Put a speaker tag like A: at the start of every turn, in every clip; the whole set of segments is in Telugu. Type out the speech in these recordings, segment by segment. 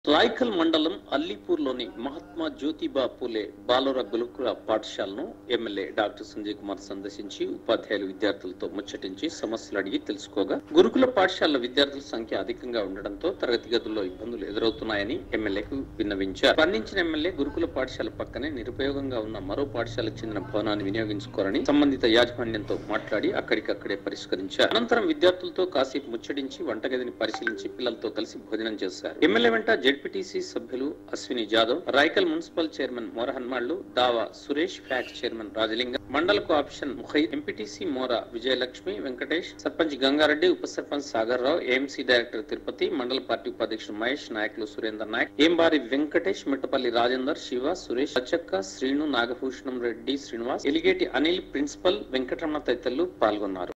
A: రాయ్కల్ మండలం అల్లీపూర్లోని మహాత్మా జ్యోతిబా పూలే బాలుర గురుకుల పాఠశాలను ఎమ్మెల్యే డాక్టర్ సంజయ్ కుమార్ సందర్శించి ఉపాధ్యాయులు విద్యార్థులతో ముచ్చటించి సమస్యలు అడిగి తెలుసుకోగా గురుకుల పాఠశాల విద్యార్థుల సంఖ్య అధికంగా ఉండడంతో తరగతి గదుల్లో ఇబ్బందులు ఎదురవుతున్నాయని ఎమ్మెల్యేకు విన్నవించారు స్పందించిన ఎమ్మెల్యే గురుకుల పాఠశాల పక్కనే నిరుపయోగంగా ఉన్న మరో పాఠశాలకు చెందిన భవనాన్ని వినియోగించుకోరని సంబంధిత యాజమాన్యంతో మాట్లాడి అక్కడికక్కడే పరిష్కరించారు అనంతరం విద్యార్థులతో కాసేపు ముచ్చటించి వంటగదిని పరిశీలించి పిల్లలతో కలిసి భోజనం చేశారు ఎమ్మెల్యే వెంట జెడ్పీటీసీ సభ్యులు అశ్విని జాదవ్ రాయకల్ మున్సిపల్ చైర్మన్ మోరహన్మాళ్లు దావా సురేష్ ఫ్యాక్స్ చైర్మన్ రాజలింగం మండల కోఆప్షన్ ముఖై ఎంపీటీసీ మోర విజయలక్ష్మి వెంకటేష్ సర్పంచ్ గంగారెడ్డి ఉప సర్పంచ్ సాగర్ రావు ఏఎంసీ డైరెక్టర్ తిరుపతి మండల పార్టీ ఉపాధ్యక్షుడు మహేష్ నాయకులు సురేందర్ నాయక్ ఏంబారి వెంకటేష్ మిట్టపల్లి రాజేందర్ శివ సురేష్ అచ్చక్క శ్రీను నాగభూషణం రెడ్డి శ్రీనివాస్ ఎలిగేటి అనిల్ ప్రిన్సిపల్ వెంకటరమణ తదితరులు పాల్గొన్నారు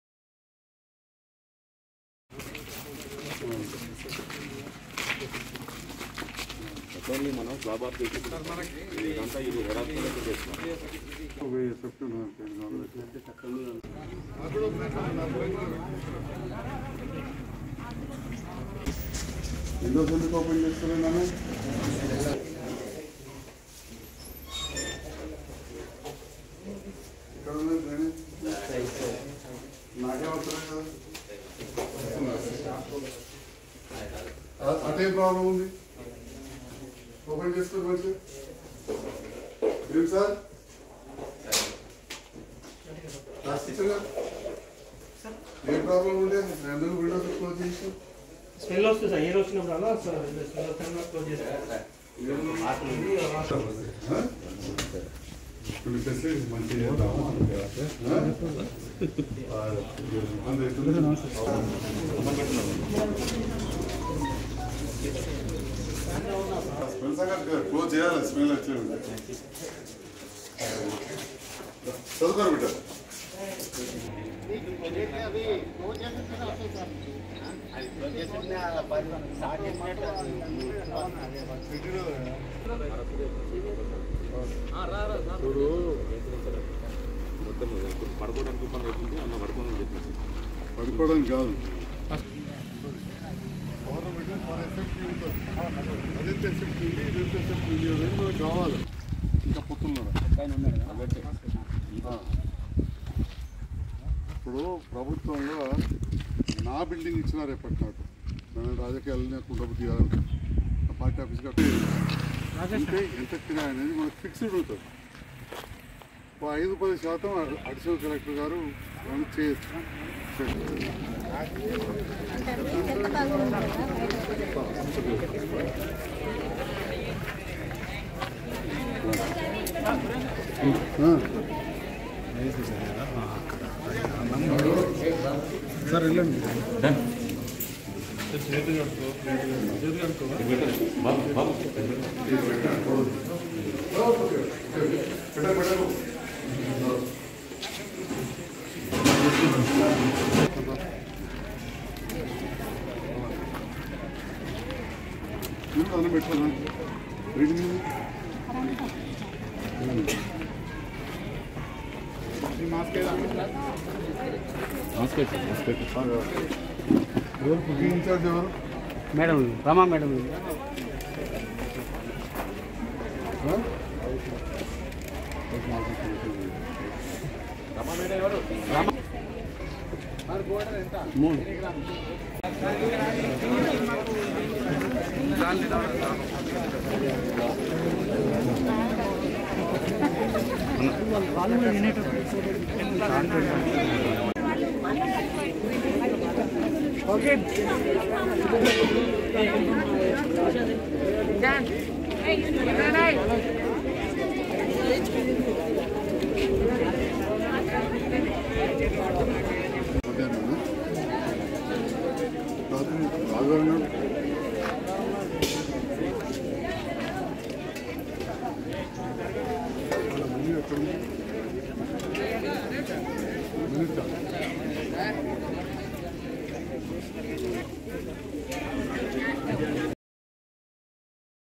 B: ఓన్లీ మనం స్లాబ్ ఆఫ్ చేసి ఇదంతా ఇది హెరాస్మెంట్ చేస్తున్నాం
C: ఎన్నో సందుకు ఓపెన్ చేస్తారు నాన్న ఇక్కడ ఉన్నది డ్రైనేజ్. నాకే అవసరం కదా అ- అటే ప్రాబ్లం ఉంది ఓపెన్ చేసుకోండి మంచిగా ఏం సార్ రాసిచ్చారు కదా? ఏ ప్రాబ్లం ఉండే ఎందుకు విండోస్ క్లోజ్ చేసి
D: స్మెల్ వస్తుంది సార్ ఏర్ వచ్చినప్పుడల్లా సార్ స్మెల్ వస్తున్నా క్లోజ్ చేస్తారు
C: కొన్ని ఫెసిలిటీస్ మంచిగా చేద్దాము ఆ? ఇబ్బంది అవుతుంది. స్మెల్ సంగతి కాదు, క్లోజ్ చేయాలి స్మెల్ వచ్చేది చదువుకోరు బిడ్డ
B: చూడు మొత్తం ఇప్పుడు పడుకోవడానికి ఇబ్బంది అవుతుంది అన్న పడుకోవడానికి చెప్పేసి
C: పడుకోవడం కాదు గవర్నమెంట్ మన ఎఫెక్ట్ ఉంటుంది అదైతే ఎఫెక్ట్ ఉంది ఇదైతే ఎఫెక్ట్ ఉంది అదేం మనకు కావాలి ఇంకా పొత్తున్నాడు ఇప్పుడు ప్రభుత్వంలో నా బిల్డింగ్ ఇచ్చినారు రేపటి నాటు నేను రాజకీయాలని కుండబుద్ధి కాదు ఆ పార్టీ ఆఫీస్ కట్టి అంటే ఎంత కిరాయి అనేది మనకు ఫిక్స్డ్ ఉంటుంది ఓ ఐదు పది శాతం అడిషనల్ కలెక్టర్ గారు మనం చేయొచ్చు
E: ఎంత బాగుంది
C: సార్ వెళ్ళండి అన్నం పెట్టాను రీడింగ్ ఎవరు కుకింగ్ ఇన్ఛార్జ్ ఎవరు
D: మేడం రమా మేడం
C: ఆ? మధ్యాహ్నం రాత్రి ఆదివారం నాడు వాళ్ళ మనీ ఎక్కడ ఉంది? మినిట్ కాదు.